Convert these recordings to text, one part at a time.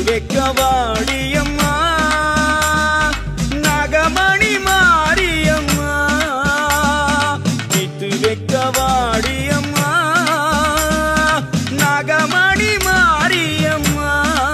வைக்க வாடியம்மா நாகமணி மாரியம்மா வீட்டு வைக்க வாடியம்மா நாகமணி மாரியம்மா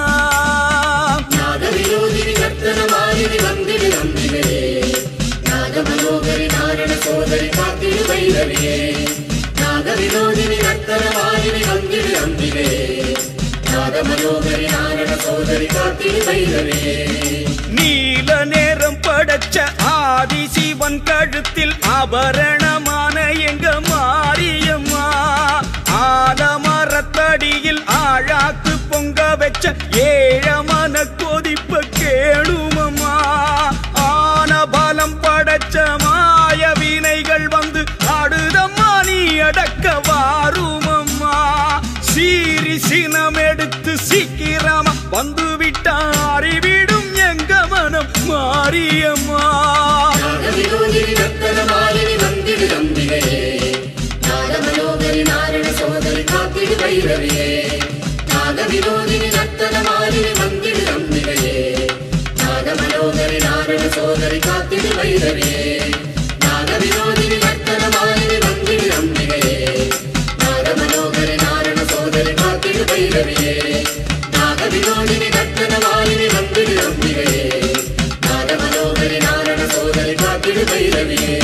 நாகவிரோதினி நர்த்தனமாலினி வந்திடு நம்பிகளே நாகமனோகரி நாரண சோதரி காத்திடு வைரவியே நாகவிரோதினி நர்த்தனமாலினி வந்திடு நம்பிகளே நாகமனோகரி நாரண சோதரி காத்திடு வைரவியே நீல நேரம் படைச்ச ஆதி சிவன் கழுத்தில் ஆபரணமான எங்க மாரியம்மா ஆலமரத்தடியில் ஆழாக்கு பொங்க வச்ச ஏழமன கொதிப்ப கேளுமம்மா ஆன பலம் படைச்ச மாய வினைகள் வந்து ஆடுதம்மா நீ அடக்க வாருமம்மா சீரி சினம் எடுத்து சீக்கிரமா வந்து விட்டாரிவிடும் எங்க மனம் மாரியம்மா நாகவிரோதினி நர்த்தனமாலினி வந்திடு நம்பிகையே நாகமனோகரி நாரண சோதரி காத்திடு வைரவியே நாகவிரோதினி நர்த்தனமாலினி வந்திடு நம்பிகையே நாகமனோகரி நாரண சோதரி காத்திடு வைரவியே நாகவிரோதினி நர்த்தனமாலினி வந்திடு நம்பிகையே நாகமனோகரி நாரண சோதரி காத்திடு வைரவியே நாகவிரோதினி நர்த்தனமாலினி வந்திடு நம்பிகையே நாகமனோகரி நாரண சோதரி காத்திடு வைரவியே